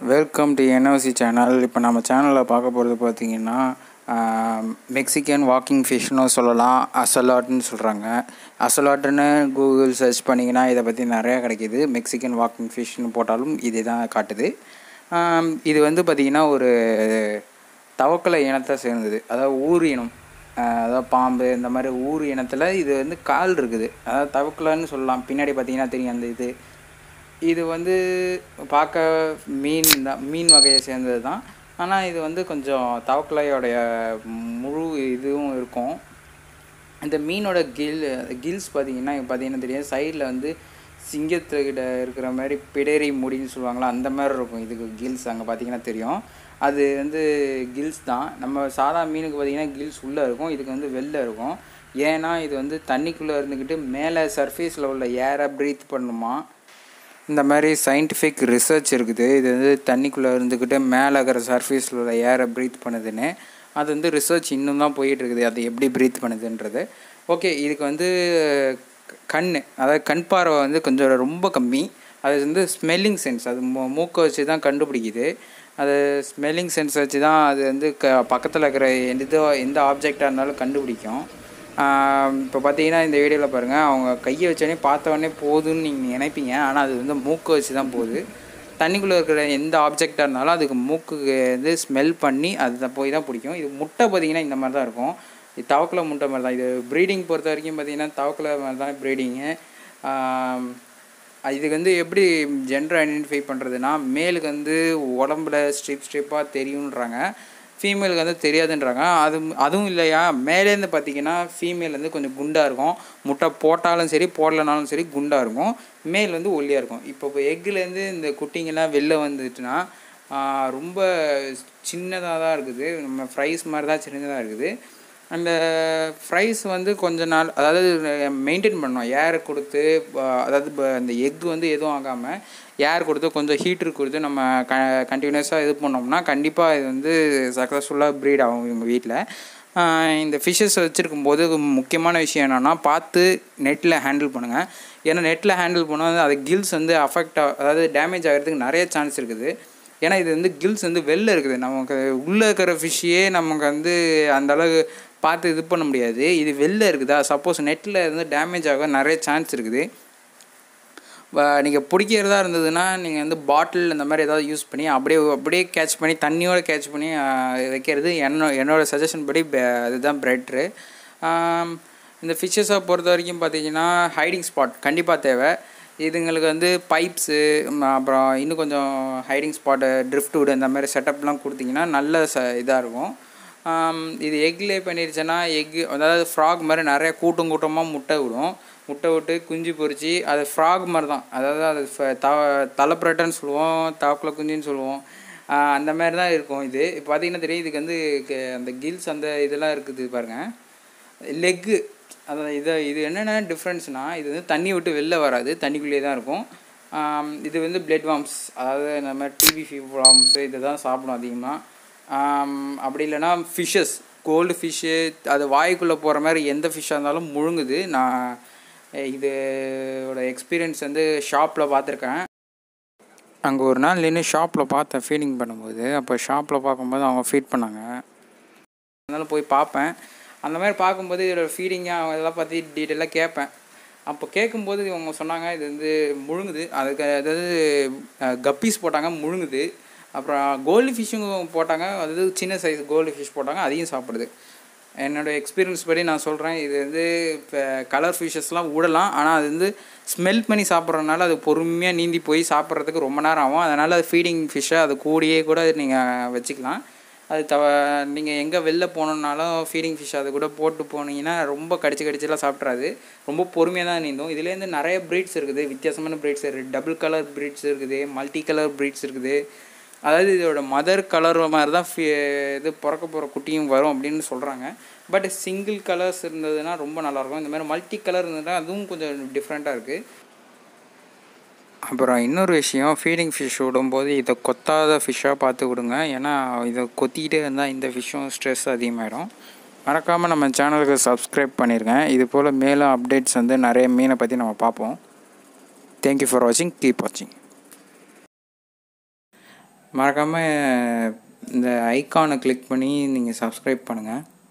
welcome to NOC channel இப்போ நம்ம சேனலில் பார்க்க போகிறது பார்த்தீங்கன்னா மெக்சிகன் வாக்கிங் ஃபிஷ்னு சொல்லலாம் அசலாட்னு சொல்கிறாங்க அசலாட்டுன்னு கூகுள் சர்ச் பண்ணிங்கன்னா இதை பற்றி நிறையா கிடைக்கிது மெக்சிகன் வாக்கிங் ஃபிஷ்னு போட்டாலும் இதே தான் காட்டுது ஆம், இது வந்து பார்த்திங்கன்னா ஒரு தவக்கலை இனத்தை சேர்ந்தது அதாவது ஊர் இனம் ஆஹ் அதாவது பாம்பு இந்த மாதிரி ஊர் இனத்தில் இது வந்து கால் இருக்குது அதாவது தவக்கலைன்னு சொல்லலாம் பின்னாடி பார்த்தீங்கன்னா தெரியும் அந்த இது இது வந்து பார்க்க மீன் தான் மீன் வகையை சேர்ந்தது தான் ஆனால் இது வந்து கொஞ்சம் தவக்கலையோடைய முழு இதுவும் இருக்கும் இந்த மீனோட கில் கில்ஸ் பார்த்தீங்கன்னா பார்த்தீங்கன்னா தெரியும் சைடில் வந்து சிங்கத்துக்கிட்ட இருக்கிற மாதிரி பிடரி முடின்னு சொல்லுவாங்களா அந்த மாதிரி இருக்கும் இதுக்கு கில்ஸ் அங்கே பார்த்தீங்கன்னா தெரியும் அது வந்து கில்ஸ் தான் நம்ம சாதா மீனுக்கு பார்த்தீங்கன்னா கில்ஸ் உள்ளே இருக்கும் இதுக்கு வந்து வெளில இருக்கும் ஏன்னா இது வந்து தண்ணிக்குள்ளே இருந்துக்கிட்டு மேலே சர்ஃபேஸில் உள்ள ஏரை ப்ரீத் பண்ணுமா இந்த மாதிரி சயின்டிஃபிக் ரிசர்ச் இருக்குது இது வந்து தண்ணிக்குள்ளே இருந்துக்கிட்டு மேலே இருக்கிற சர்ஃபேஸில் உள்ள ஏரை ப்ரீத் பண்ணுதுன்னு அது வந்து ரிசர்ச் இன்னும் தான் போயிட்டு இருக்குது அது எப்படி ப்ரீத் பண்ணுதுன்றது ஓகே இதுக்கு வந்து கண் அதாவது கண் பார்வை வந்து கொஞ்சம் ரொம்ப கம்மி அது வந்து ஸ்மெல்லிங் சென்ஸ் அது மூ மூக்கை வச்சு தான் கண்டுபிடிக்குது அது ஸ்மெல்லிங் சென்ஸ் வச்சு தான் அது வந்து க பக்கத்தில் இருக்கிற எந்த எந்த ஆப்ஜெக்டாக இருந்தாலும் கண்டுபிடிக்கும் இப்போ பார்த்தீங்கன்னா இந்த வீடியோவில் பாருங்கள் அவங்க கையை வச்சோடனே பார்த்தோடனே போதுன்னு நீங்கள் நினைப்பீங்க ஆனால் அது வந்து மூக்கை வச்சு தான் போகுது தண்ணிக்குள்ளே இருக்கிற எந்த ஆப்ஜெக்டாக இருந்தாலும் அதுக்கு மூக்குக்கு வந்து ஸ்மெல் பண்ணி அதை போய் தான் பிடிக்கும் இது முட்டை பார்த்தீங்கன்னா இந்த மாதிரி தான் இருக்கும் இது தவக்கலை முட்டை மாதிரி தான் இது ப்ரீடிங் பொறுத்த வரைக்கும் பார்த்தீங்கன்னா தவக்கலை மாதிரி தான் ப்ரீடிங்கு இதுக்கு வந்து எப்படி ஜெண்டர் ஐடென்டிஃபை பண்ணுறதுனா மேலுக்கு வந்து உடம்புல ஸ்ட்ரிப் ஸ்ட்ரிப்பாக தெரியுன்றாங்க ஃபீமேலுக்கு வந்து தெரியாதுன்றாங்க அது அதுவும் இல்லையா மேலேருந்து பார்த்தீங்கன்னா ஃபீமேல் வந்து கொஞ்சம் குண்டாக இருக்கும் முட்டை போட்டாலும் சரி போடலனாலும் சரி குண்டாக இருக்கும் மேல் வந்து ஒல்லியாக இருக்கும் இப்போ இப்போ எக்குலேருந்து இந்த குட்டிங்கெல்லாம் வெளில வந்துட்டுனா ஆஹ், ரொம்ப சின்னதாக தான் இருக்குது நம்ம ஃப்ரைஸ் மாதிரி தான் சின்னதாக இருக்குது அந்த ஃப்ரைஸ் வந்து கொஞ்ச நாள் அதாவது மெயின்டைன் பண்ணோம் ஏர் கொடுத்து ப- அதாவது ப- அந்த எக் வந்து எதுவும் ஆகாமல் ஏர் கொடுத்து கொஞ்சம் ஹீட்டர் கொடுத்து நம்ம க கண்டினியூஸாக இது பண்ணோம்னா கண்டிப்பாக இது வந்து சக்ஸஸ்ஃபுல்லாக ப்ரீட் ஆகும் இவங்க வீட்டில் இந்த ஃபிஷ்ஷஸ் வச்சுருக்கும் போது முக்கியமான விஷயம் என்னென்னா பார்த்து நெட்டில் ஹேண்டில் பண்ணுங்கள் ஏன்னா நெட்டில் ஹேண்டில் பண்ணால் அது கில்ஸ் வந்து அஃபெக்ட் அதாவது டேமேஜ் ஆகிறதுக்கு நிறைய சான்ஸ் இருக்குது ஏன்னா இது வந்து கில்ஸ் வந்து வெளில இருக்குது நமக்கு உள்ளே இருக்கிற ஃபிஷ்ஷையே நமக்கு வந்து அந்த அளவு பார்த்து இது பண்ண முடியாது இது வெளில இருக்குதா சப்போஸ் நெட்டில் இருந்து டேமேஜ் ஆக நிறைய சான்ஸ் இருக்குது நீங்கள் பிடிக்கிறதா இருந்ததுன்னா நீங்கள் வந்து பாட்டில் இந்த மாதிரி ஏதாவது யூஸ் பண்ணி அப்படியே அப்படியே கேட்ச் பண்ணி தண்ணியோட கேட்ச் பண்ணி ஆஹ், வைக்கிறது என்னோ என்னோடய சஜஷன் படி பெ- அதுதான் பெட்ரு இந்த ஃபிஷ்ஷஸை பொறுத்த வரைக்கும் பார்த்தீங்கன்னா ஹைடிங் ஸ்பாட் கண்டிப்பாக தேவை இதுங்களுக்கு வந்து பைப்ஸு அப்புறம் இன்னும் கொஞ்சம் ஹைடிங் ஸ்பாட்டு ட்ரிஃப்ட் வுட் இந்த மாதிரி செட்டப்லாம் கொடுத்தீங்கன்னா நல்ல ச இதாக இருக்கும் ஆம், இது எக் லே பண்ணிருச்சுன்னா எக் அதாவது ஃப்ராக் மாதிரி நிறைய கூட்டம் கூட்டமாக முட்டை விடும் முட்டை விட்டு குஞ்சு பொரிச்சு அது ஃப்ராக் மாதிரி தான் அதாவது அது ஃப- த தலைப்புரட்டன்னு சொல்லுவோம் தாக்குல குஞ்சுன்னு சொல்லுவோம் ஆஹ் அந்த மாதிரி தான் இருக்கும் இது இப்போ பார்த்தீங்கன்னா தெரியும் இதுக்கு வந்து க- அந்த கில்ஸ் அந்த இதெல்லாம் இருக்குது பாருங்கள் லெக்கு அதான் இது இது என்னென்ன டிஃப்ரென்ஸ்னால் இது வந்து தண்ணி விட்டு வெளில வராது தண்ணிக்குள்ளேயே தான் இருக்கும் ஆம், இது வந்து பிளட் வார்ம்ஸ் அதாவது நம்ம டிவி வார்ம்ஸு இதை தான் சாப்பிடும் அதிகமாக அப்படி இல்லைன்னா ஃபிஷ்ஷஸ் கோல்டு ஃபிஷ்ஷு அது வாய்க்குள்ளே போகிற மாதிரி எந்த ஃபிஷ்ஷாக இருந்தாலும் முழுங்குது நான் இதோட எக்ஸ்பீரியன்ஸ் வந்து ஷாப்பில் பார்த்துருக்கேன் அங்கே ஒரு நாள் நின்று ஷாப்பில் பார்த்தேன் ஃபீடிங் பண்ணும்போது அப்போ ஷாப்பில் பார்க்கும்போது அவங்க ஃபீட் பண்ணாங்க அதனால போய் பார்ப்பேன் அந்த மாதிரி பார்க்கும்போது இதோட ஃபீடிங்கு அவங்க இதெல்லாம் பற்றி டீட்டெயிலாக கேட்பேன் அப்போ கேட்கும்போது இவங்க சொன்னாங்க இது வந்து முழுங்குது அதுக்கு அதாவது கப்பீஸ் போட்டாங்க முழுங்குது அப்புறம் கோல்டு ஃபிஷ்ஷும் போட்டாங்க அதாவது சின்ன சைஸ் கோல்டு ஃபிஷ் போட்டாங்க அதையும் சாப்பிடுது என்னோடய எக்ஸ்பீரியன்ஸ் படி நான் சொல்கிறேன் இது வந்து இப்போ கலர் ஃபிஷ்ஷஸ்லாம் விடலாம் ஆனால் அது வந்து ஸ்மெல் பண்ணி சாப்பிட்றதுனால அது பொறுமையாக நீந்தி போய் சாப்பிட்றதுக்கு ரொம்ப நேரம் ஆகும் அதனால் அது ஃபீடிங் ஃபிஷ்ஷை அது கூடயே கூட நீங்கள் வச்சுக்கலாம் அது தவ நீங்கள் எங்கே வெளில போகணுன்னாலும் ஃபீடிங் ஃபிஷ் அது கூட போட்டு போனீங்கன்னா ரொம்ப கடிச்சு கடிச்சுலாம் சாப்பிட்றாது ரொம்ப பொறுமையாக தான் நீந்தும் இதுலேருந்து நிறைய ப்ரீட்ஸ் இருக்குது வித்தியாசமான ப்ரீட்ஸ் இருக்குது டபுள் கலர் ப்ரீட்ஸ் இருக்குது மல்டி கலர் ப்ரீட்ஸ் இருக்குது அதாவது இதோட மதர் கலர் மாதிரி தான் ஃபி இது பிறக்க போகிற குட்டியும் வரும் அப்படின்னு சொல்கிறாங்க பட் சிங்கிள் கலர்ஸ் இருந்ததுன்னா ரொம்ப நல்லாயிருக்கும் இந்த மாதிரி மல்டி கலர் இருந்ததுன்னா அதுவும் கொஞ்சம் டிஃப்ரெண்ட்டாக இருக்குது அப்புறம் இன்னொரு விஷயம் ஃபீடிங் ஃபிஷ் விடும்போது இதை கொத்தாத ஃபிஷ்ஷாக பார்த்து விடுங்க ஏன்னா இதை கொத்திக்கிட்டே இருந்தால் இந்த ஃபிஷ்ஷும் ஸ்ட்ரெஸ் அதிகமாகிடும் மறக்காமல் நம்ம சேனலுக்கு சப்ஸ்கிரைப் பண்ணிடுங்க இது போல் மேலும் அப்டேட்ஸ் வந்து நிறைய மீனை பற்றி நம்ம பார்ப்போம் தேங்க்யூ ஃபார் வாட்சிங் கீப் வாட்சிங் மறக்காமல் இந்த ஐக்கானை கிளிக் பண்ணி நீங்கள் சப்ஸ்கிரைப் பண்ணுங்கள்